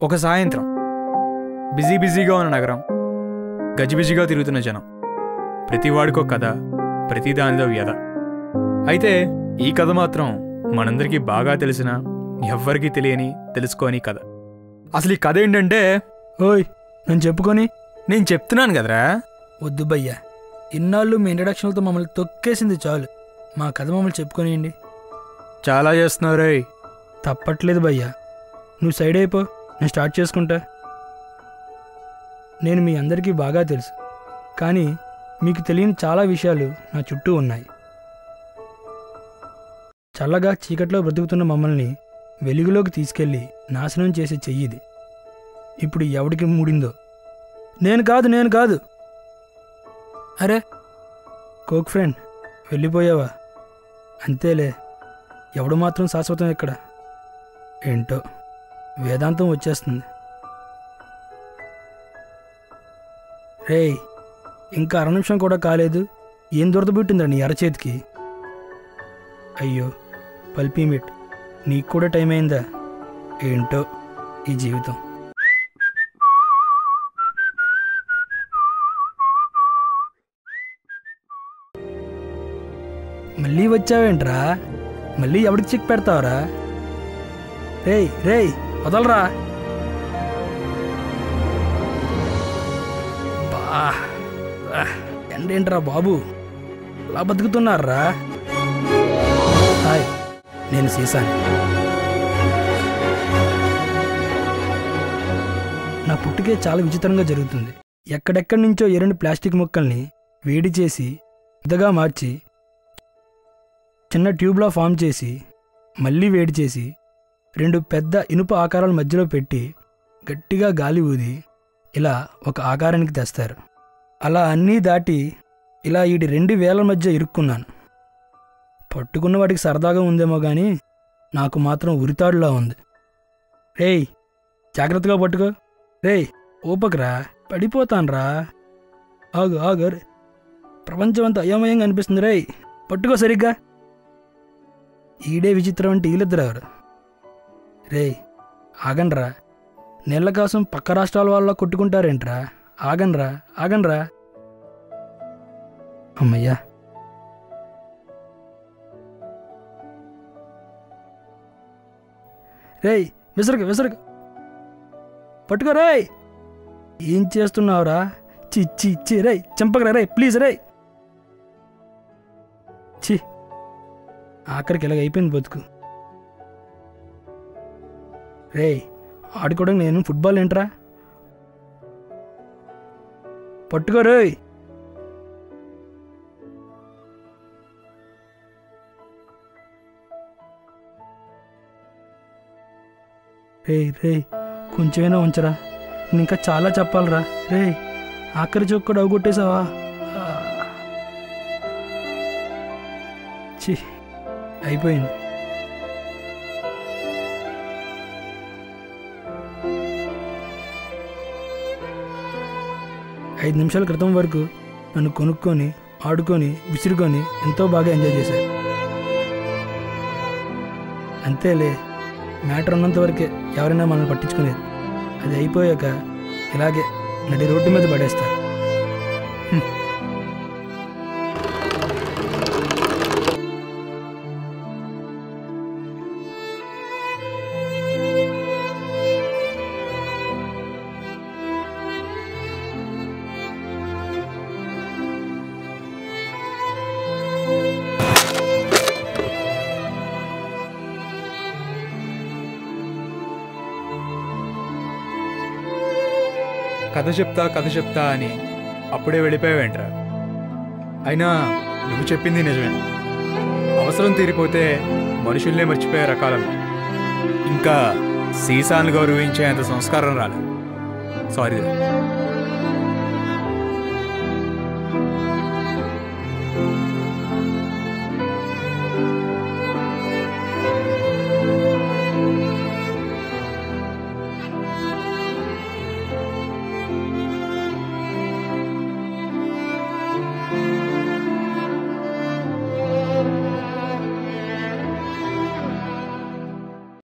ఒక సాయంత్రం బిజీ బిజీగా ఉన్న నగరం గజిబిజిగా తిరుగుతున్న జనం ప్రతి వాడికో కథ ప్రతి దానిలో వ్యధ అయితే ఈ కథ మాత్రం మనందరికీ బాగా తెలిసిన ఎవ్వరికీ తెలియని తెలుసుకోని కథ అసలు ఈ కథ ఏంటంటే ఓయ్ నేను చెప్పుకొని నేను చెప్తున్నాను కదరా వద్దు భయ్యా ఇన్నాళ్ళు మీ ఇంట్రడక్షన్లతో మమ్మల్ని తొక్కేసింది చాలు మా కథ మమ్మల్ని చెప్పుకొనియండి చాలా చేస్తున్నావు రేయ్ తప్పట్లేదు భయ్యా నువ్వు సైడ్ అయిపో నేను స్టార్ట్ చేసుకుంటా నేను మీ అందరికీ బాగా తెలుసు కానీ మీకు తెలియని చాలా విషయాలు నా చుట్టూ ఉన్నాయి చల్లగా చీకట్లో బ్రతుకుతున్న మమ్మల్ని వెలుగులోకి తీసుకెళ్ళి నాశనం చేసే చెయ్యిది ఇప్పుడు ఎవడికి మూడిందో నేను కాదు నేను కాదు అరే కోక్ ఫ్రెండ్ వెళ్ళిపోయావా అంతేలే ఎవడు మాత్రం శాశ్వతం ఇక్కడ ఏంటో వేదాంతం వచ్చేస్తుంది రేయ్ ఇంకా అర నిమిషం కూడా కాలేదు ఏం దొరదబుట్టిందా నీ అరచేతికి అయ్యో పల్పీమిట్ నీకు కూడా టైం అయిందా ఏంటో ఈ జీవితం మళ్ళీ వచ్చావేంట్రా మళ్ళీ ఎవడికి చెక్ పెడతావరా రేయ్ రేయ్ వదలరా బా ఆ, ఎండేంట్రా బాబు ఎలా బతుకుతున్నారా హాయ్ నేను సీసాని నా పుట్టుకే చాలా విచిత్రంగా జరుగుతుంది ఎక్కడెక్కడి నుంచో ఎరుని ప్లాస్టిక్ ముక్కల్ని వేడి చేసి పెద్దగా మార్చి చిన్న ట్యూబ్లా ఫామ్ చేసి మళ్ళీ వేడి చేసి రెండు పెద్ద ఇనుప ఆకారాల మధ్యలో పెట్టి గట్టిగా గాలి ఊది ఇలా ఒక ఆకారానికి తెస్తారు అలా అన్నీ దాటి ఇలా ఈడి రెండు వేల మధ్య ఇరుక్కున్నాను పట్టుకున్న వాడికి సరదాగా ఉందేమో కానీ నాకు మాత్రం ఉరితాడులా ఉంది రేయ్ జాగ్రత్తగా పట్టుకో రేయ్ ఓపకరా పడిపోతాన్రా ఆగు ఆగు రే ప్రపంచం అంతా అయోమయంగా అనిపిస్తుంది రేయ్ పట్టుకో సరిగ్గా ఈడే విచిత్రం అంటే వీళ్ళిద్దరెవరు రేయ్ ఆగండ్రా నీళ్ళ కోసం పక్క రాష్ట్రాల వాళ్ళ కొట్టుకుంటారేంట్రా ఆగండ్రా ఆగండ్రా అమ్మయ్యా రేయ్ విసరక విసరక పట్టుకో రేయ్ ఏం చేస్తున్నావురా చి చి చి రేయ్ చంపకరా రేయ్ ప్లీజ్ రేయ్ చి ఆఖరికి ఇలాగ అయిపోయింది బతుకు రేయ్ ఆడుకోవడం నేను ఫుట్బాల్ ఏంట్రా పట్టుకో రేయ్ రేయ్ రేయ్ కొంచెమైనా ఉంచరా నేను ఇంకా చాలా చెప్పాలరా రేయ్ ఆఖరి చొక్కు కూడా అవగొట్టేశావా ఆ. ఛీ అయిపోయింది ఐదు నిమిషాల క్రితం వరకు నన్ను కొనుక్కొని ఆడుకొని విసురుకొని ఎంతో బాగా ఎంజాయ్ చేశారు అంతేలే మ్యాటర్ ఉన్నంత వరకే ఎవరైనా మనల్ని పట్టించుకునేది అది అయిపోయాక ఇలాగే నడి రోడ్డు మీద పడేస్తారు హ్మ్. కథ చెప్తా కథ చెప్తా అని అప్పుడే వెళ్ళిపోయావేంట్రా అయినా నువ్వు చెప్పింది నిజమే అవసరం తీరిపోతే మనుషుల్నే మర్చిపోయే రకాలను ఇంకా సీసాలను గౌరవించేంత సంస్కారం రాలేదు సారీ